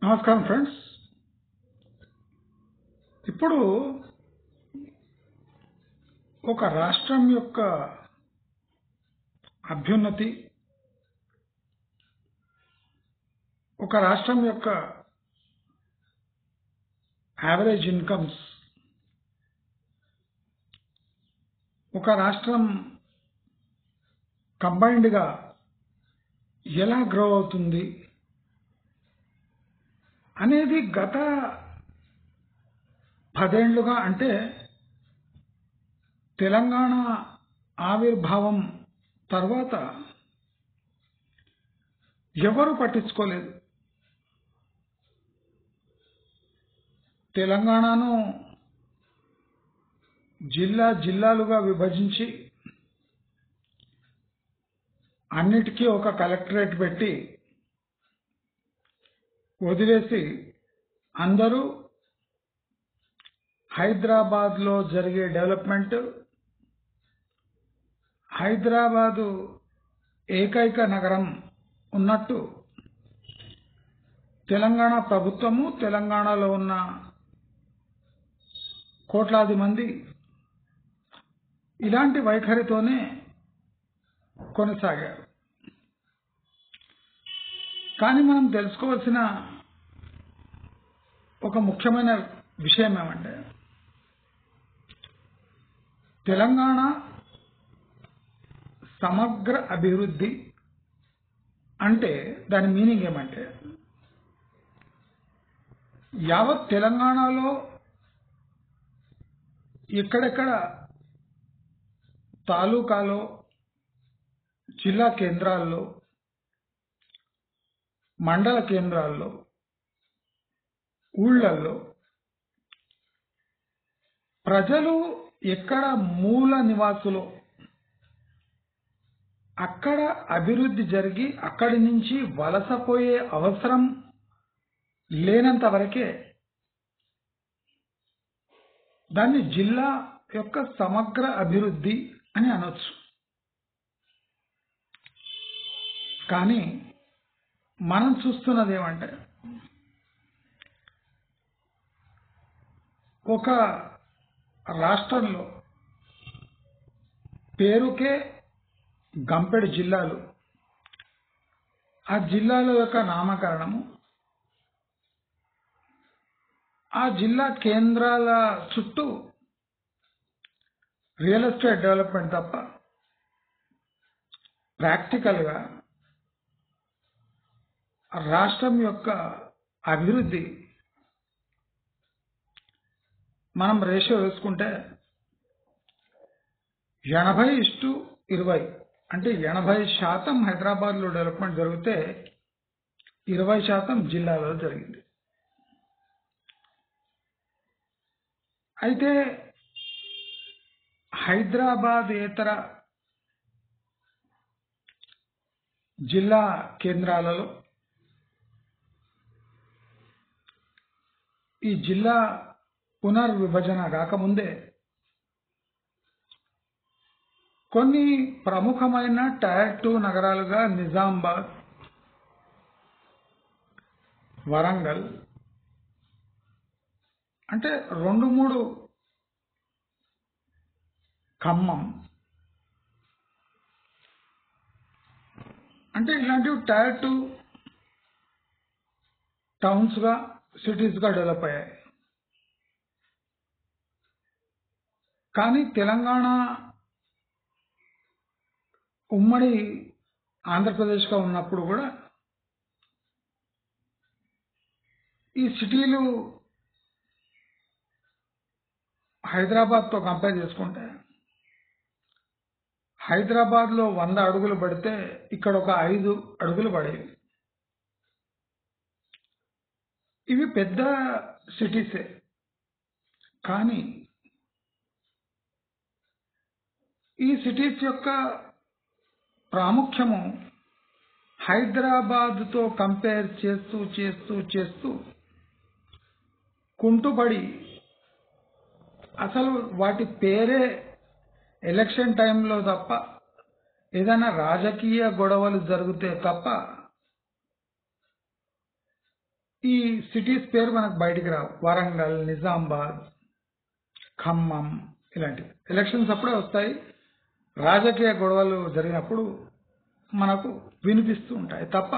నమస్కారం ఫ్రెండ్స్ ఇప్పుడు ఒక రాష్ట్రం యొక్క అభ్యున్నతి ఒక రాష్ట్రం యొక్క యావరేజ్ ఇన్కమ్స్ ఒక రాష్ట్రం కంబైన్డ్గా ఎలా గ్రో అవుతుంది అనేది గత పదేళ్లుగా అంటే తెలంగాణ ఆవిర్భావం తర్వాత ఎవరు పట్టించుకోలేదు తెలంగాణను జిల్లా జిల్లాలుగా విభజించి అన్నిటికీ ఒక కలెక్టరేట్ పెట్టి వదిలేసి అందరూ హైదరాబాద్లో జరిగే డెవలప్మెంట్ హైదరాబాదు ఏకైక నగరం ఉన్నట్టు తెలంగాణ ప్రభుత్వము తెలంగాణలో ఉన్న కోట్లాది మంది ఇలాంటి వైఖరితోనే కొనసాగారు కానీ మనం తెలుసుకోవాల్సిన ఒక ముఖ్యమైన విషయం ఏమంటే తెలంగాణ సమగ్ర అభివృద్ధి అంటే దాని మీనింగ్ ఏమంటే యావత్ తెలంగాణలో ఎక్కడెక్కడ తాలూకాలో జిల్లా కేంద్రాల్లో మండల కేంద్రాల్లో ఊళ్ళల్లో ప్రజలు ఎక్కడ మూల నివాసులో అక్కడ అభివృద్ధి జరిగి అక్కడి నుంచి వలసపోయే అవసరం లేనంత వరకే దాన్ని జిల్లా యొక్క సమగ్ర అభివృద్ధి అని అనొచ్చు కానీ మనం చూస్తున్నది ఏమంటే ఒక రాష్ట్రంలో పేరుకే గంపెడు జిల్లాలు ఆ జిల్లాల యొక్క నామకరణము ఆ జిల్లా కేంద్రాల చుట్టూ రియల్ ఎస్టేట్ డెవలప్మెంట్ తప్ప ప్రాక్టికల్గా రాష్ట్రం యొక్క అభివృద్ధి మనం రేషియో వేసుకుంటే ఎనభై ఇష్టు ఇరవై అంటే ఎనభై శాతం హైదరాబాద్లో డెవలప్మెంట్ జరిగితే ఇరవై శాతం జిల్లాలో జరిగింది అయితే హైదరాబాద్ ఇతర జిల్లా కేంద్రాలలో ఈ జిల్లా పునర్విభజన కాకముందే కొన్ని ప్రముఖమైన టైర్ టూ నగరాలుగా నిజామాబాద్ వరంగల్ అంటే రెండు మూడు ఖమ్మం అంటే ఇలాంటివి టైర్ టూ టౌన్స్గా సిటీస్గా డెవలప్ అయ్యాయి కానీ తెలంగాణ ఉమ్మడి ఆంధ్రప్రదేశ్గా ఉన్నప్పుడు కూడా ఈ సిటీలు హైదరాబాద్తో కంపేర్ చేసుకుంటే హైదరాబాద్లో వంద అడుగులు పడితే ఇక్కడ ఒక ఐదు అడుగులు పడేవి ఇవి పెద్ద సిటీసే కానీ ఈ సిటీస్ యొక్క ప్రాముఖ్యము హైదరాబాద్తో కంపేర్ చేస్తూ చేస్తూ చేస్తూ కుంటుబడి అసలు వాటి పేరే ఎలక్షన్ టైంలో తప్ప ఏదైనా రాజకీయ గొడవలు జరిగితే తప్ప ఈ సిటీస్ పేరు మనకు బయటికి రావు వరంగల్ నిజామాబాద్ ఖమ్మం ఇలాంటివి ఎలక్షన్స్ అప్పుడే వస్తాయి రాజకీయ గొడవలు జరిగినప్పుడు మనకు వినిపిస్తూ ఉంటాయి తప్ప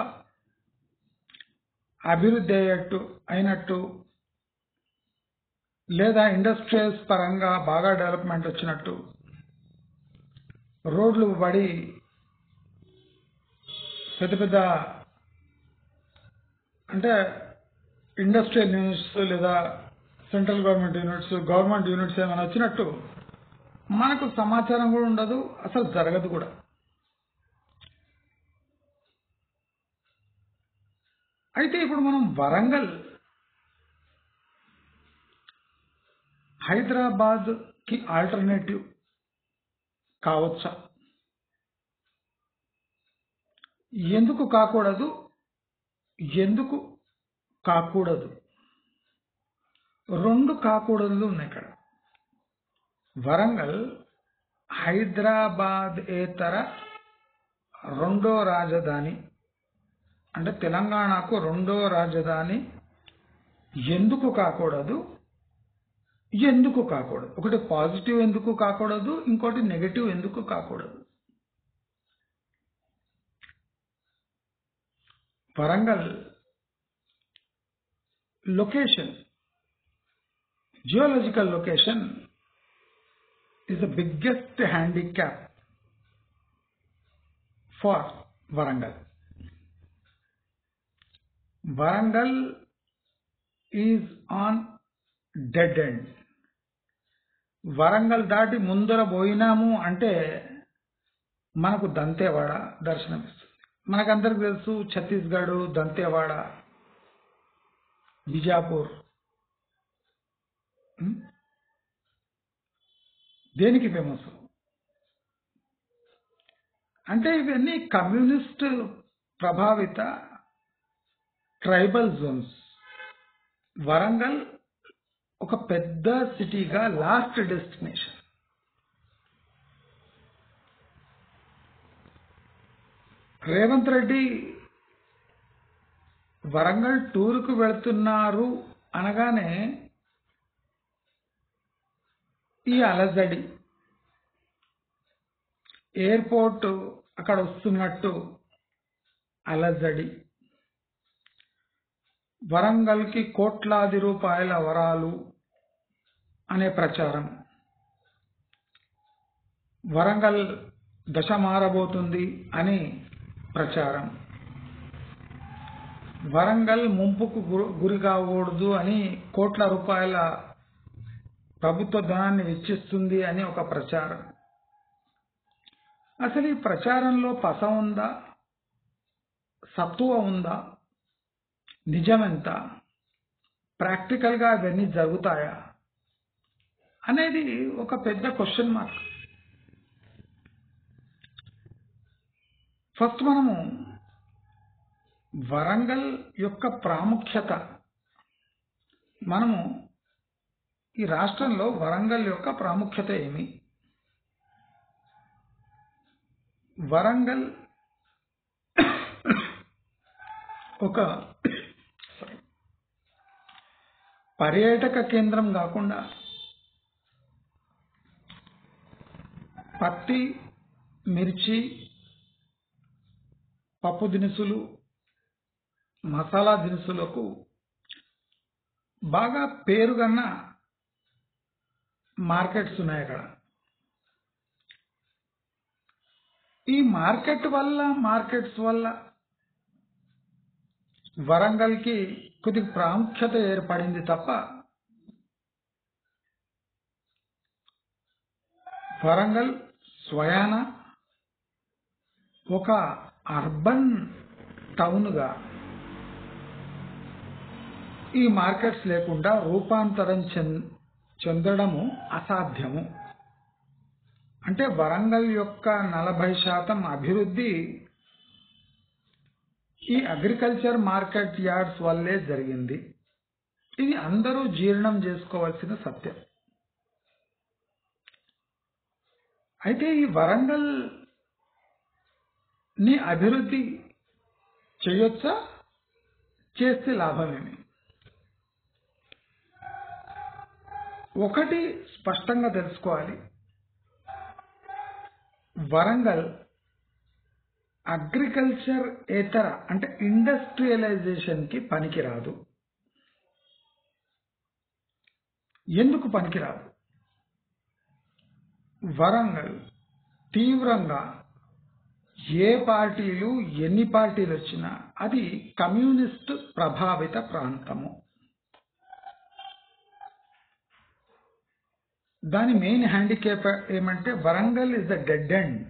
అభివృద్ధి అయ్యట్టు అయినట్టు లేదా ఇండస్ట్రియల్స్ పరంగా బాగా డెవలప్మెంట్ వచ్చినట్టు రోడ్లు పడి పెద్ద పెద్ద అంటే ఇండస్ట్రియల్ యూనిట్స్ లేదా central government units government units ఏమైనా వచ్చినట్టు మనకు సమాచారం కూడా ఉండదు అసలు జరగదు కూడా అయితే ఇప్పుడు మనం వరంగల్ హైదరాబాద్ కి ఆల్టర్నేటివ్ కావచ్చా ఎందుకు కాకూడదు ఎందుకు కాకూడదు రెండు కాకూడదులు ఉన్నాయి ఇక్కడ వరంగల్ హైదరాబాద్ ఏతర రెండో రాజధాని అంటే తెలంగాణకు రెండో రాజధాని ఎందుకు కాకూడదు ఎందుకు కాకూడదు ఒకటి పాజిటివ్ ఎందుకు కాకూడదు ఇంకోటి నెగటివ్ ఎందుకు కాకూడదు Warangal location geological location is the biggest handicap for Varangal. Varangal is on dead end. Warangal దాటి ముందర పోయినాము అంటే మనకు దంతేవాడ దర్శనమిస్తుంది మనకందరికి తెలుసు ఛత్తీస్గఢ్ దంతేవాడ బిజాపూర్ ఉం? దేనికి ఫేమస్ అంటే ఇవన్నీ కమ్యూనిస్ట్ ప్రభావిత ట్రైబల్ జోన్స్ వరంగల్ ఒక పెద్ద సిటీగా లాస్ట్ డెస్టినేషన్ రేవంత్ రెడ్డి వరంగల్ టూర్కు వెళ్తున్నారు అనగానే ఈ అలజడి ఎయిర్పోర్ట్ అక్కడ వస్తున్నట్టు అలజడి వరంగల్కి కోట్లాది రూపాయల వరాలు అనే ప్రచారం వరంగల్ దశ మారబోతుంది అని ప్రచారం వరంగల్ ముంపుకు గు- గురి కాకూడదు అని కోట్ల రూపాయల ప్రభుత్వ ధనాన్ని వెచ్చిస్తుంది అని ఒక ప్రచారం అసలు ఈ ప్రచారంలో పస ఉందా సత్తువ ఉందా నిజమెంత ప్రాక్టికల్గా అవన్నీ జరుగుతాయా అనేది ఒక పెద్ద క్వశ్చన్ మార్క్ ఫస్ట్ మనము వరంగల్ యొక్క ప్రాముఖ్యత మనము ఈ రాష్ట్రంలో వరంగల్ యొక్క ప్రాముఖ్యత ఏమి వరంగల్ ఒక పర్యాటక కేంద్రం కాకుండా పత్తి మిర్చి పప్పు దినుసులు మసాలా దినుసులకు బాగా పేరుగన్న మార్కెట్స్ ఉన్నాయి అక్కడ ఈ మార్కెట్ వల్ల మార్కెట్స్ వల్ల వరంగల్కి కొద్ది ప్రాముఖ్యత ఏర్పడింది తప్ప వరంగల్ స్వయాన ఒక అర్బన్ టౌన్గా ఈ మార్కెట్స్ లేకుండా రూపాంతరం చెంద చెందడము అసాధ్యము అంటే వరంగల్ యొక్క నలభై శాతం అభివృద్ధి ఈ అగ్రికల్చర్ మార్కెట్ యార్డ్స్ వల్లే జరిగింది ఇది అందరూ జీర్ణం చేసుకోవాల్సిన సత్యం అయితే ఈ వరంగల్ ని అభివృద్ధి చేయొచ్చా చేస్తే లాభమేమి ఒకటి స్పష్టంగా తెలుసుకోవాలి వరంగల్ అగ్రికల్చర్ ఏతర అంటే ఇండస్ట్రియలైజేషన్ కి పనికిరాదు ఎందుకు పనికిరాదు వరంగల్ తీవ్రంగా ఏ పార్టీలు ఎన్ని పార్టీలు వచ్చినా అది కమ్యూనిస్ట్ ప్రభావిత ప్రాంతము దాని మెయిన్ హ్యాండిక్యాప్ ఏమంటే Warangal is the dead end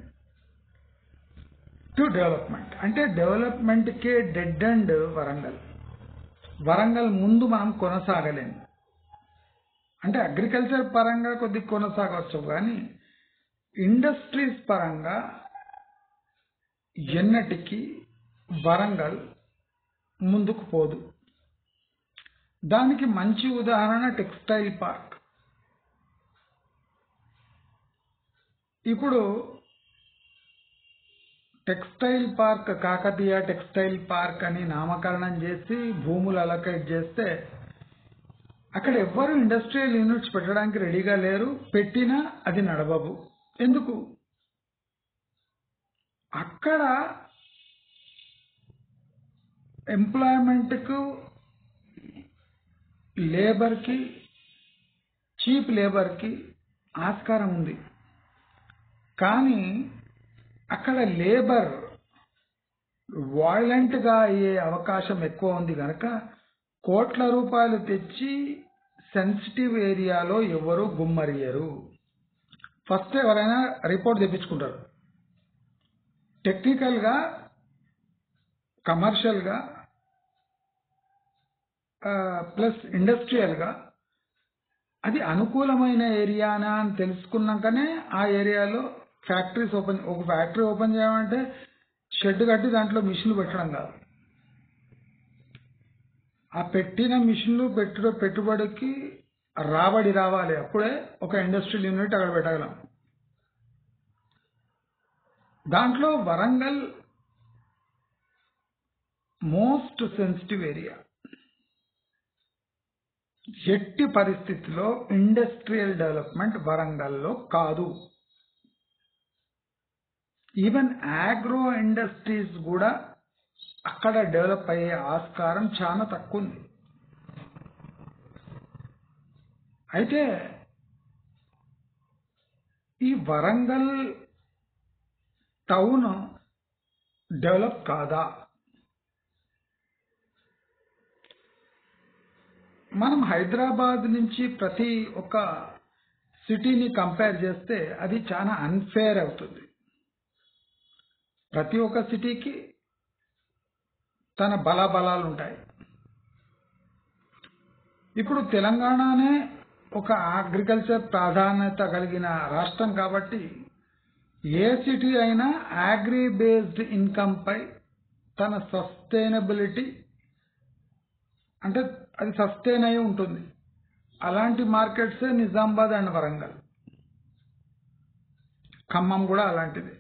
to development అంటే డెవలప్మెంట్ కే డెడ్ ఎండ్ వరంగల్ వరంగల్ ముందు మనం కొనసాగలేము అంటే అగ్రికల్చర్ పరంగా కొద్ది కొనసాగవచ్చు కానీ ఇండస్ట్రీస్ పరంగా ఎన్నటికీ వరంగల్ ముందుకు పోదు దానికి మంచి ఉదాహరణ టెక్స్టైల్ పార్క్ ఇప్పుడు textile park Kakatiya textile park అని నామకరణం చేసి భూములు అలొకేట్ చేస్తే అక్కడ ఎవ్వరు ఇండస్ట్రియల్ యూనిట్స్ పెట్టడానికి రెడీగా లేరు పెట్టినా అది నడవవు ఎందుకు అక్కడ ఎంప్లాయ్మెంట్కు లేబర్కి చీప్ లేబర్కి ఆస్కారం ఉంది కానీ అక్కడ లేబర్ వాయిలెంట్గా అయ్యే అవకాశం ఎక్కువ ఉంది కనుక కోట్ల రూపాయలు తెచ్చి సెన్సిటివ్ ఏరియాలో ఎవరు గుమ్మరియరు ఫస్ట్ ఎవరైనా రిపోర్ట్ తెప్పించుకుంటారు టెక్నికల్గా కమర్షియల్గా ప్లస్ ఇండస్ట్రియల్గా అది అనుకూలమైన ఏరియానా అని తెలుసుకున్నాకనే ఆ ఏరియాలో ఫ్యాక్టరీస్ ఓపెన్ ఒక ఫ్యాక్టరీ ఓపెన్ చేయమంటే షెడ్ కట్టి దాంట్లో మిషన్లు పెట్టడం కాదు ఆ పెట్టిన మిషన్లు పెట్టు పెట్టుబడికి రాబడి రావాలి అప్పుడే ఒక ఇండస్ట్రియల్ యూనిట్ అక్కడ పెట్టగలం దాంట్లో వరంగల్ మోస్ట్ సెన్సిటివ్ ఏరియా ఎట్టి పరిస్థితిలో ఇండస్ట్రియల్ డెవలప్మెంట్ వరంగల్లో కాదు ఈవెన్ ఆగ్రో ఇండస్ట్రీస్ కూడా అక్కడ డెవలప్ అయ్యే ఆస్కారం చాలా తక్కువ ఉంది అయితే ఈ వరంగల్ టౌన్ డెవలప్ కాదా మనం హైదరాబాద్ నుంచి ప్రతి ఒక్క సిటీని కంపేర్ చేస్తే అది చాలా అన్ఫేర్ అవుతుంది ప్రతి ఒక్క సిటీకి తన బలాబలాలు ఉంటాయి ఇప్పుడు తెలంగాణనే ఒక అగ్రికల్చర్ ప్రాధాన్యత కలిగిన రాష్ట్రం కాబట్టి ఏ సిటీ అయినా అగ్రి బేస్డ్ ఇన్కమ్ పై తన సస్టైనబిలిటీ అంటే అది సస్టైన్ అయి ఉంటుంది అలాంటి మార్కెట్సే నిజామాబాద్ అండ్ వరంగల్ ఖమ్మం కూడా అలాంటిది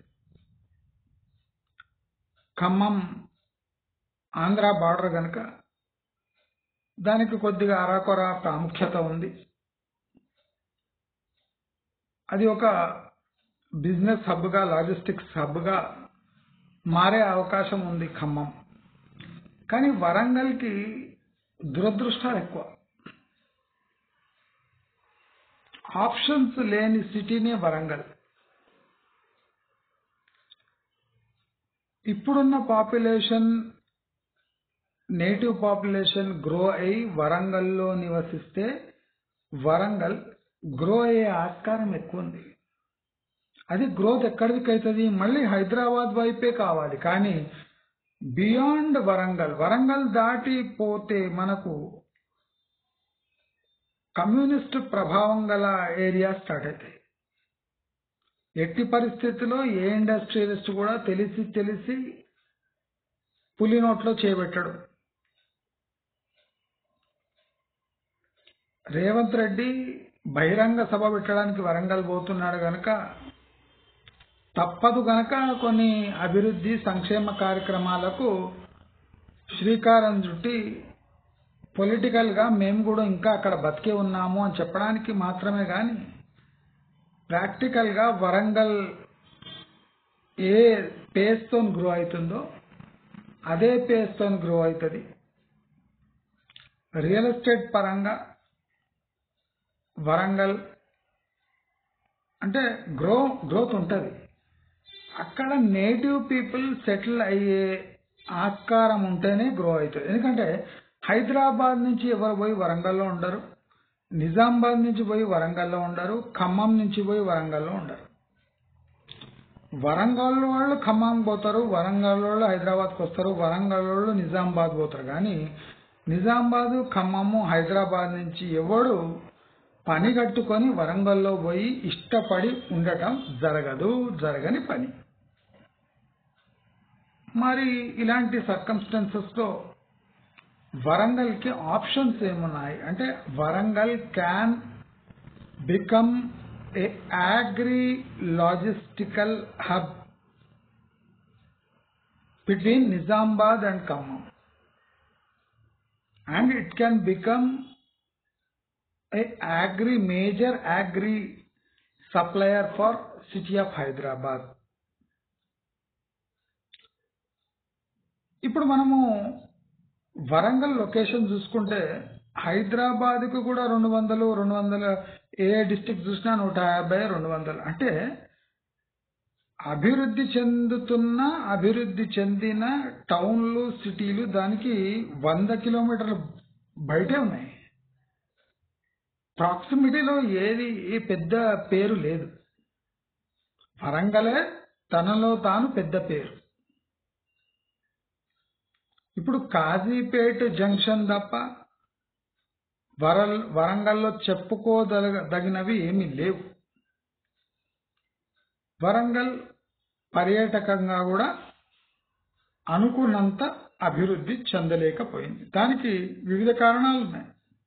ఖమ్మం ఆంధ్ర బార్డర్ కనుక దానికి కొద్దిగా అరాకొర ప్రాముఖ్యత ఉంది అది ఒక బిజినెస్ హబ్గా లాజిస్టిక్స్ హబ్గా మారే అవకాశం ఉంది ఖమ్మం కానీ వరంగల్కి దురదృష్టాలు ఎక్కువ ఆప్షన్స్ లేని సిటీనే వరంగల్ ఇప్పుడున్న పాపులేషన్ నేటివ్ పాపులేషన్ గ్రో అయి వరంగల్లో నివసిస్తే వరంగల్ గ్రో అయ్యే ఆస్కారం ఎక్కువ ఉంది అది గ్రోత్ ఎక్కడికి అవుతుంది మళ్ళీ హైదరాబాద్ వైపే కావాలి కానీ బియాండ్ వరంగల్ వరంగల్ దాటి పోతే మనకు కమ్యూనిస్ట్ ప్రభావం గల ఏరియా స్టార్ట్ అవుతాయి ఎట్టి పరిస్థితిలో ఏ ఇండస్ట్రియలిస్ట్ కూడా తెలిసి తెలిసి పులి నోట్లో చేపెట్టాడు రేవంత్ రెడ్డి బహిరంగ సభ పెట్టడానికి వరంగల్ పోతున్నాడు గనక తప్పదు గనక కొన్ని అభివృద్ధి సంక్షేమ కార్యక్రమాలకు శ్రీకారం చుట్టి పొలిటికల్గా మేము కూడా ఇంకా అక్కడ బతికే ఉన్నాము అని చెప్పడానికి మాత్రమే కానీ ప్రాక్టికల్గా వరంగల్ ఏ పేస్తో గ్రో అవుతుందో అదే పేస్తో గ్రో అవుతుంది రియల్ ఎస్టేట్ పరంగా వరంగల్ అంటే గ్రో గ్రోత్ ఉంటుంది అక్కడ నేటివ్ పీపుల్ సెటిల్ అయ్యే ఆస్కారం ఉంటేనే గ్రో అవుతుంది ఎందుకంటే హైదరాబాద్ నుంచి ఎవరు పోయి వరంగల్లో ఉండరు నిజామాబాద్ నుంచి పోయి వరంగల్లో ఉండరు ఖమ్మం నుంచి పోయి వరంగల్లో ఉండరు వరంగల్ వాళ్ళు ఖమ్మం పోతారు వరంగల్ వాళ్ళు హైదరాబాద్కి వస్తారు వరంగల్ వాళ్ళు నిజామాబాద్ పోతారు కానీ నిజామాబాద్ ఖమ్మము హైదరాబాద్ నుంచి ఎవడు పని కట్టుకొని వరంగల్లో పోయి ఇష్టపడి ఉండటం జరగదు జరగని పని మరి ఇలాంటి సర్కమ్స్టాన్సెస్లో వరంగల్కి ఆప్షన్స్ ఏమున్నాయి అంటే Warangal can become a agri logistical hub between Nizamabad and Khammam and it can become a agri major agri supplier for city of hyderabad ఇప్పుడు మనము వరంగల్ లొకేషన్ చూసుకుంటే హైదరాబాద్కు కూడా రెండు వందలు రెండు వందల ఏ డిస్టిక్ చూసినా నూట యాభై రెండు వందలు అంటే అభివృద్ధి చెందుతున్న అభివృద్ధి చెందిన టౌన్లు సిటీలు దానికి వంద కిలోమీటర్ల బయటే ఉన్నాయి ప్రాక్సిమిటీలో ఏది ఏ పెద్ద పేరు లేదు వరంగలే తనలో తాను పెద్ద పేరు ఇప్పుడు కాజీపేట జంక్షన్ తప్ప వరల్ వరంగల్లో చెప్పుకోదగినవి ఏమీ లేవు వరంగల్ పర్యాటకంగా కూడా అనుకున్నంత అభివృద్ధి చెందలేకపోయింది దానికి వివిధ కారణాలు ఉన్నాయి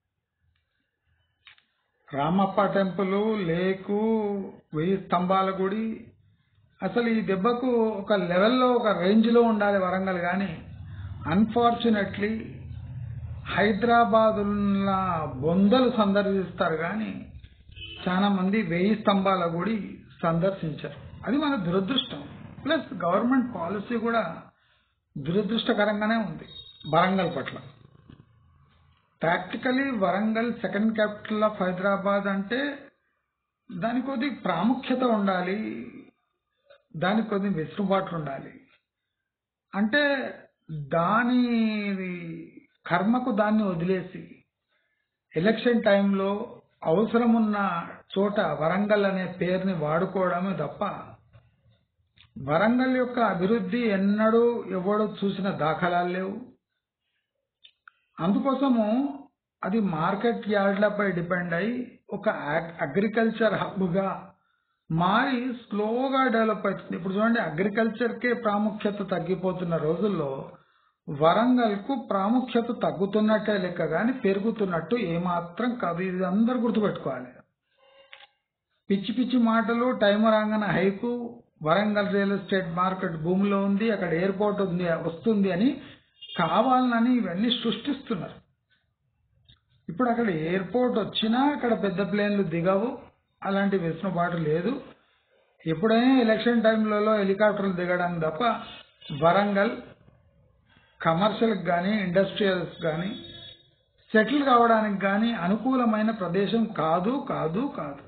రామప్ప టెంపుల్ లేకు వెయ్యి స్తంభాల గుడి అసలు ఈ దెబ్బకు ఒక లెవెల్లో ఒక రేంజ్లో ఉండాలి వరంగల్ కానీ అన్ఫార్చునేట్లీ హైదరాబాదుల బొందలు సందర్శిస్తారు కానీ చాలా మంది వెయ్యి స్తంభాల గుడి సందర్శించరు అది మన దురదృష్టం ప్లస్ గవర్నమెంట్ పాలసీ కూడా దురదృష్టకరంగానే ఉంది వరంగల్ పట్ల practically Warangal second capital of Hyderabad అంటే దానికి కొద్ది ప్రాముఖ్యత ఉండాలి దానికి కొద్ది వెసులుబాటు ఉండాలి అంటే దాని కర్మకు దాన్ని వదిలేసి ఎలక్షన్ టైంలో అవసరమున్న చోట వరంగల్ అనే పేరుని వాడుకోవడమే తప్ప వరంగల్ యొక్క అభివృద్ధి ఎన్నడూ ఎవడు చూసిన దాఖలాలు లేవు అందుకోసము అది మార్కెట్ యార్డ్లపై డిపెండ్ అయి ఒక అగ్రికల్చర్ హబ్గా మారి స్లోగా డెవలప్ అవుతుంది ఇప్పుడు చూడండి అగ్రికల్చర్కే ప్రాముఖ్యత తగ్గిపోతున్న రోజుల్లో వరంగల్కు ప్రాముఖ్యత తగ్గుతున్నట్టే లెక్క కానీ పెరుగుతున్నట్టు ఏమాత్రం కాదు ఇది అందరు గుర్తుపెట్టుకోవాలి పిచ్చి పిచ్చి మాటలు టైం రాగానే హైకు వరంగల్ రియల్ ఎస్టేట్ మార్కెట్ భూమిలో ఉంది అక్కడ ఎయిర్పోర్ట్ ఉంది వస్తుంది అని కావాలని ఇవన్నీ సృష్టిస్తున్నారు ఇప్పుడు అక్కడ ఎయిర్పోర్ట్ వచ్చినా అక్కడ పెద్ద ప్లేన్లు దిగవు అలాంటి వెసులుబాటు లేదు ఎప్పుడైనా ఎలక్షన్ టైంలలో హెలికాప్టర్లు దిగడానికి తప్ప వరంగల్ కమర్షియల్కి కానీ ఇండస్ట్రియల్స్ కానీ సెటిల్ కావడానికి కానీ అనుకూలమైన ప్రదేశం కాదు కాదు కాదు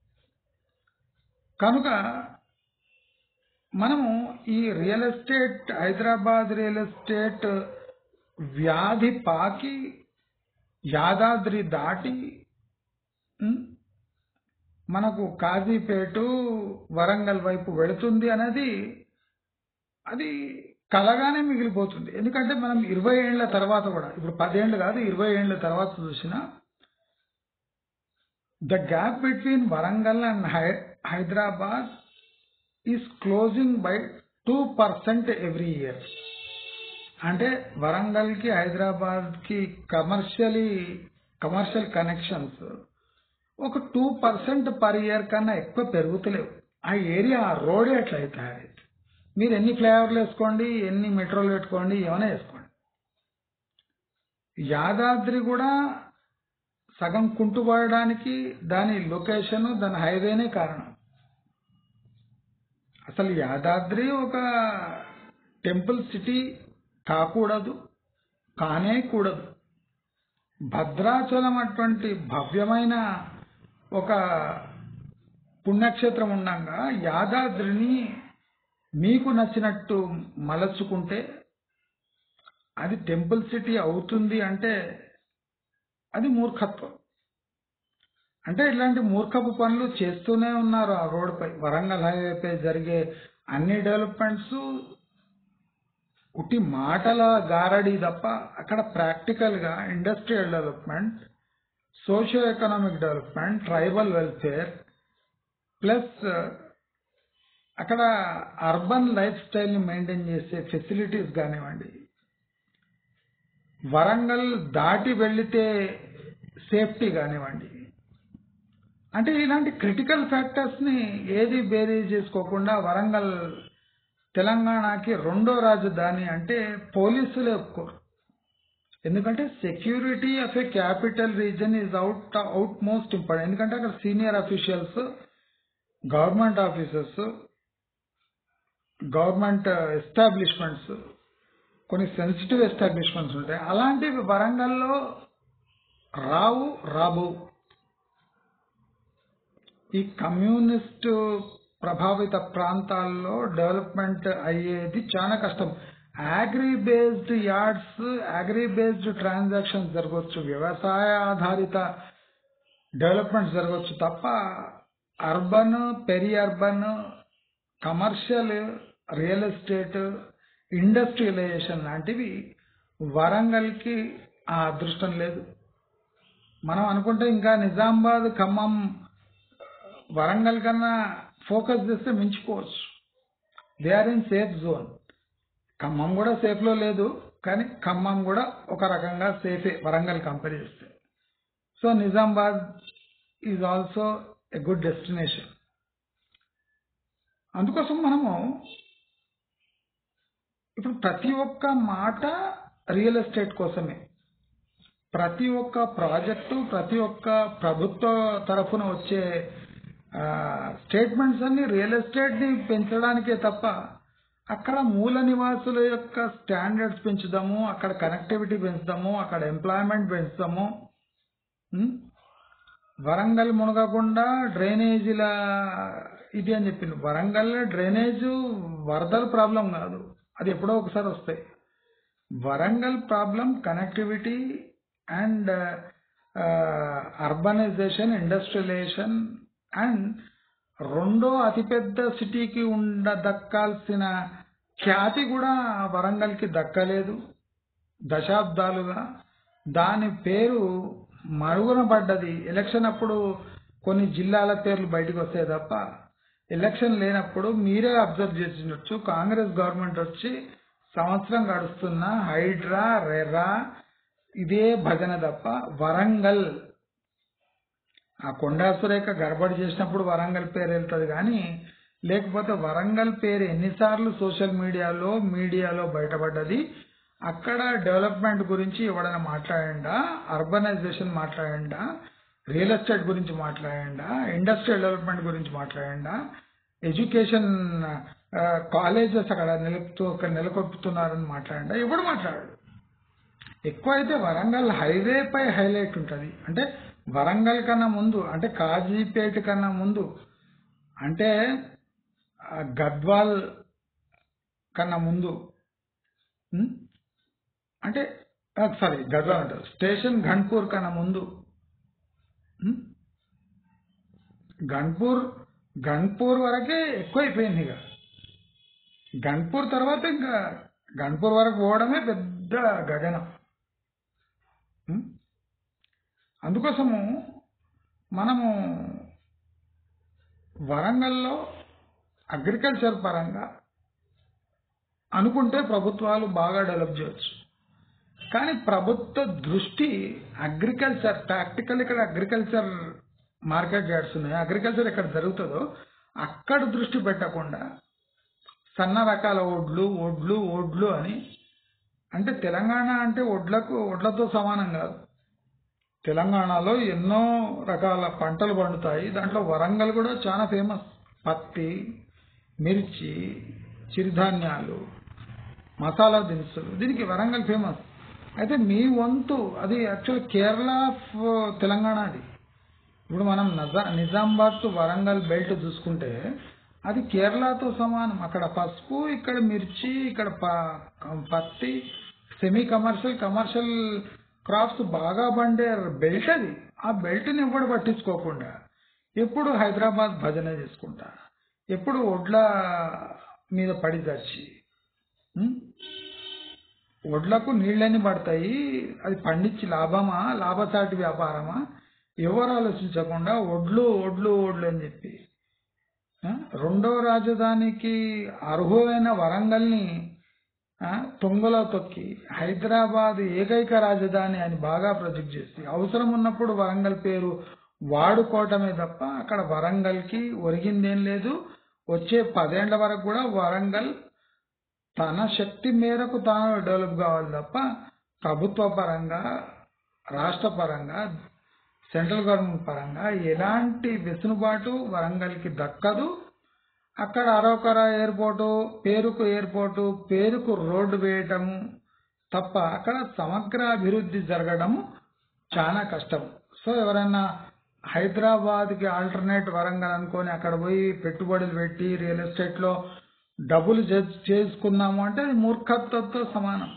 కనుక మనము ఈ real estate Hyderabad real estate వ్యాధి పాకి యాదాద్రి దాటి ఉమ్, మనకు కాజీపేటు వరంగల్ వైపు వెళుతుంది అనేది అది కలగానే మిగిలిపోతుంది ఎందుకంటే మనం ఇరవై ఏళ్ల తర్వాత కూడా ఇప్పుడు పదేళ్ళు కాదు ఇరవై ఏళ్ల తర్వాత చూసినా the gap between Warangal and Hyderabad is closing by two percent every year అంటే వరంగల్కి హైదరాబాద్కి కమర్షియలీ కమర్షియల్ కనెక్షన్స్ ఒక టూ పర్సెంట్ పర్ ఇయర్ కన్నా ఎక్కువ పెరుగుతలేవు ఆ ఏరియా ఆ రోడే అట్లయితే మీరు ఎన్ని ఫ్లైఓవర్లు వేసుకోండి ఎన్ని మెట్రోలు పెట్టుకోండి ఏమైనా వేసుకోండి యాదాద్రి కూడా సగం కుంటుపడడానికి దాని లొకేషన్ దాని హైవేనే కారణం అసలు యాదాద్రి ఒక టెంపుల్ సిటీ కాకూడదు కానే కూడదు భద్రాచలం అటువంటి భవ్యమైన ఒక పుణ్యక్షేత్రం ఉండగా యాదాద్రిని మీకు నచ్చినట్టు మలచుకుంటే అది టెంపుల్ సిటీ అవుతుంది అంటే అది మూర్ఖత్వం అంటే ఇట్లాంటి మూర్ఖపు పనులు చేస్తూనే ఉన్నారు ఆ రోడ్డుపై వరంగల్ హైవేపై జరిగే అన్ని డెవలప్మెంట్స్ ఉట్టి మాటల గారడి తప్ప అక్కడ ప్రాక్టికల్గా industrial development socio economic development tribal welfare plus అక్కడ అర్బన్ లైఫ్ స్టైల్ని మెయింటైన్ చేసే ఫెసిలిటీస్ కానివ్వండి వరంగల్ దాటి వెళితే సేఫ్టీ కానివ్వండి అంటే ఇలాంటి క్రిటికల్ ఫ్యాక్టర్స్ని ఏది బేరీ చేసుకోకుండా వరంగల్ తెలంగాణకి రెండో రాజధాని అంటే పోలీసులే ఒప్పుకోరు ఎందుకంటే security of a capital region is out out most important ఎందుకంటే అక్కడ senior officials government officers government establishments కొన్ని సెన్సిటివ్ ఎస్టాబ్లిష్మెంట్స్ ఉంటాయి అలాంటివి వరంగల్లో రావు రాబు ఈ కమ్యూనిస్టు ప్రభావిత ప్రాంతాల్లో డెవలప్మెంట్ అయ్యేది చాలా కష్టం agri based yards agri based transactions జరగవచ్చు వ్యవసాయ ఆధారిత డెవలప్మెంట్ జరగవచ్చు తప్ప urban peri urban commercial real estate industrialization లాంటివి వరంగల్కి ఆ అదృష్టం లేదు మనం అనుకుంటే ఇంకా నిజామాబాద్ ఖమ్మం వరంగల్ కన్నా ఫోకస్ చేస్తే మించిపోవచ్చు they are in safe zone Khammam కూడా సేఫ్లో లేదు కానీ ఖమ్మం కూడా ఒక రకంగా సేఫే వరంగల్ కంపేర్ చేస్తే so Nizamabad is also a good destination అందుకోసం మనము ఇప్పుడు ప్రతి ఒక్క మాట రియల్ ఎస్టేట్ కోసమే ప్రతి ఒక్క ప్రాజెక్టు ప్రతి ఒక్క ప్రభుత్వ తరఫున వచ్చే స్టేట్మెంట్స్ అన్ని రియల్ ఎస్టేట్ని పెంచడానికే తప్ప అక్కడ మూల నివాసుల యొక్క స్టాండర్డ్స్ పెంచుదాము అక్కడ కనెక్టివిటీ పెంచుదాము అక్కడ ఎంప్లాయ్మెంట్ పెంచుదాము ఉం? వరంగల్ మునగకుండా డ్రైనేజీల ఇది అని చెప్పింది వరంగల్ డ్రైనేజ్ వరదల ప్రాబ్లం కాదు అది ఎప్పుడో ఒకసారి వస్తాయి Warangal problem connectivity and urbanization industrialization and రెండో అతిపెద్ద సిటీకి ఉండ దక్కాల్సిన ఖ్యాతి కూడా వరంగల్కి దక్కలేదు దశాబ్దాలుగా దాని పేరు మరుగున పడ్డది ఎలక్షన్ అప్పుడు కొన్ని జిల్లాల పేర్లు బయటకు వస్తాయి తప్ప ఎలక్షన్ లేనప్పుడు మీరే అబ్జర్వ్ చేసినట్టు కాంగ్రెస్ గవర్నమెంట్ వచ్చి సంవత్సరం గడుస్తున్న హైడ్రా రెరా ఇదే భజన తప్ప వరంగల్ ఆ కొండా సురేఖ గడబడి చేసినప్పుడు వరంగల్ పేరు వెళ్తుంది కానీ లేకపోతే వరంగల్ పేరు ఎన్నిసార్లు సోషల్ మీడియాలో మీడియాలో బయటపడ్డది అక్కడ డెవలప్మెంట్ గురించి ఎవడైనా మాట్లాడండా అర్బనైజేషన్ మాట్లాడండా రియల్ ఎస్టేట్ గురించి మాట్లాడండా ఇండస్ట్రియల్ డెవలప్మెంట్ గురించి మాట్లాడండా ఎడ్యుకేషన్ కాలేజెస్ అక్కడ నిలుపుతూ అక్కడ నెలకొల్పుతున్నారని మాట్లాడండా ఎవడు మాట్లాడాడు ఎక్కువ అయితే వరంగల్ హైవే పై హైలైట్ ఉంటుంది అంటే వరంగల్ కన్నా ముందు అంటే కాజీపేట కన్నా ముందు అంటే ఆ గద్వాల్ కన్నా ముందు ఉం? అంటే సారీ గద్వాల్ అంటారు స్టేషన్ ఘన్పూర్ కన్నా ముందు ఉం? గన్పూర్ గన్పూర్ వరకే ఎక్కువైపోయింది ఇక గన్పూర్ తర్వాత ఇంకా గన్పూర్ వరకు పోవడమే పెద్ద గగనం ఉం? అందుకోసము మనము వరంగల్లో అగ్రికల్చర్ పరంగా అనుకుంటే ప్రభుత్వాలు బాగా డెవలప్ చేయొచ్చు కానీ ప్రభుత్వ దృష్టి అగ్రికల్చర్ ప్రాక్టికల్ ఇక్కడ అగ్రికల్చర్ మార్కెట్ యార్డ్స్ ఉన్నాయి అగ్రికల్చర్ ఎక్కడ జరుగుతుందో అక్కడ దృష్టి పెట్టకుండా సన్న రకాల ఒడ్లు ఒడ్లు ఒడ్లు అని అంటే తెలంగాణ అంటే వడ్లకు వడ్లతో సమానం కాదు తెలంగాణలో ఎన్నో రకాల పంటలు పండుతాయి దాంట్లో వరంగల్ కూడా చాలా ఫేమస్ పత్తి మిర్చి చిరుధాన్యాలు మసాలా దినుసులు దీనికి వరంగల్ ఫేమస్ అయితే మీ వంతు అది యాక్చువల్ కేరళ ఆఫ్ తెలంగాణ అది ఇప్పుడు మనం నజా నిజామాబాద్ టు వరంగల్ బెల్ట్ చూసుకుంటే అది కేరళతో సమానం అక్కడ పసుపు ఇక్కడ మిర్చి ఇక్కడ ప- పత్తి సెమీ కమర్షియల్ కమర్షియల్ క్రాప్స్ బాగా పండే బెల్ట్ అది ఆ బెల్ట్ని ఎప్పుడు పట్టించుకోకుండా ఎప్పుడు హైదరాబాద్ భజన చేసుకుంటా ఎప్పుడు ఒడ్ల మీద పడి చచ్చి ఉం? వడ్లకు నీళ్ళని పడతాయి అది పండించి లాభమా లాభసాటి వ్యాపారమా ఎవరు ఆలోచించకుండా ఒడ్లు ఒడ్లు ఒడ్లు అని చెప్పి ఆ, రెండో రాజధానికి అర్హులైన వరంగల్ని ఆ, తుంగలో తొక్కి హైదరాబాద్ ఏకైక రాజధాని అని బాగా ప్రొజెక్ట్ చేసి అవసరం ఉన్నప్పుడు వరంగల్ పేరు వాడుకోవటమే తప్ప అక్కడ వరంగల్కి ఒరిగిందేం లేదు వచ్చే పదేళ్ల వరకు కూడా వరంగల్ తన శక్తి మేరకు తాను డెవలప్ కావాలి తప్ప ప్రభుత్వ పరంగా రాష్ట్ర పరంగా సెంట్రల్ గవర్నమెంట్ పరంగా ఎలాంటి వెసులుబాటు వరంగల్కి దక్కదు అక్కడ అరొకర ఎయిర్పోర్టు పేరుకు ఎయిర్పోర్టు పేరుకు రోడ్డు వేయటం తప్ప అక్కడ సమగ్ర అభివృద్ధి జరగడం చాలా కష్టం సో ఎవరైనా హైదరాబాద్కి ఆల్టర్నేట్ వరంగల్ అనుకొని అక్కడ పోయి పెట్టుబడులు పెట్టి రియల్ ఎస్టేట్లో డబ్బులు చే- చేసుకుందాము అంటే అది మూర్ఖత్వంతో సమానం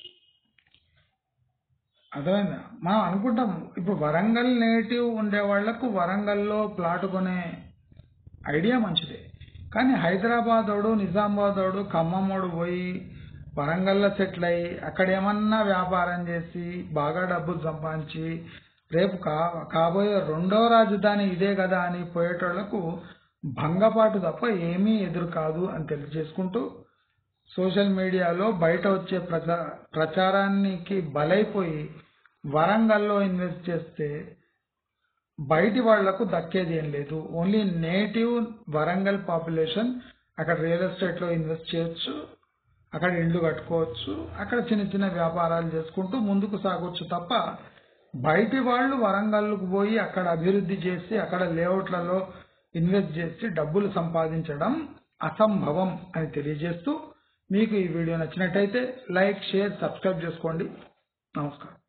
అర్థమైందా మనం అనుకుంటాం ఇప్పుడు వరంగల్ నేటివ్ ఉండే వాళ్లకు వరంగల్లో ప్లాట్ కొనే ఐడియా మంచిదే కానీ హైదరాబాదోడు నిజామాబాదోడు ఖమ్మమోడు పోయి వరంగల్లో సెటిల్ అయ్యి అక్కడ ఏమన్నా వ్యాపారం చేసి బాగా డబ్బులు సంపాదించి రేపు కా కాబోయే రెండో రాజధాని ఇదే కదా అని పోయేటోళ్లకు భంగపాటు తప్ప ఏమీ ఎదురు కాదు అని తెలియజేసుకుంటూ సోషల్ మీడియాలో బయట వచ్చే ప్రచా ప్రచారానికి బలైపోయి వరంగల్లో ఇన్వెస్ట్ చేస్తే బయటి వాళ్లకు దక్కేది ఏం లేదు ఓన్లీ నేటివ్ వరంగల్ పాపులేషన్ అక్కడ రియల్ ఎస్టేట్ లో ఇన్వెస్ట్ చేయొచ్చు అక్కడ ఇండ్లు కట్టుకోవచ్చు అక్కడ చిన్న చిన్న వ్యాపారాలు చేసుకుంటూ ముందుకు సాగొచ్చు తప్ప బయటి వాళ్ళు వరంగల్కు పోయి అక్కడ అభివృద్ధి చేసి అక్కడ లేఅవుట్లలో ఇన్వెస్ట్ చేసి డబ్బులు సంపాదించడం అసంభవం అని తెలియజేస్తూ మీకు ఈ వీడియో నచ్చినట్టయితే లైక్ షేర్ సబ్స్క్రైబ్ చేసుకోండి నమస్కారం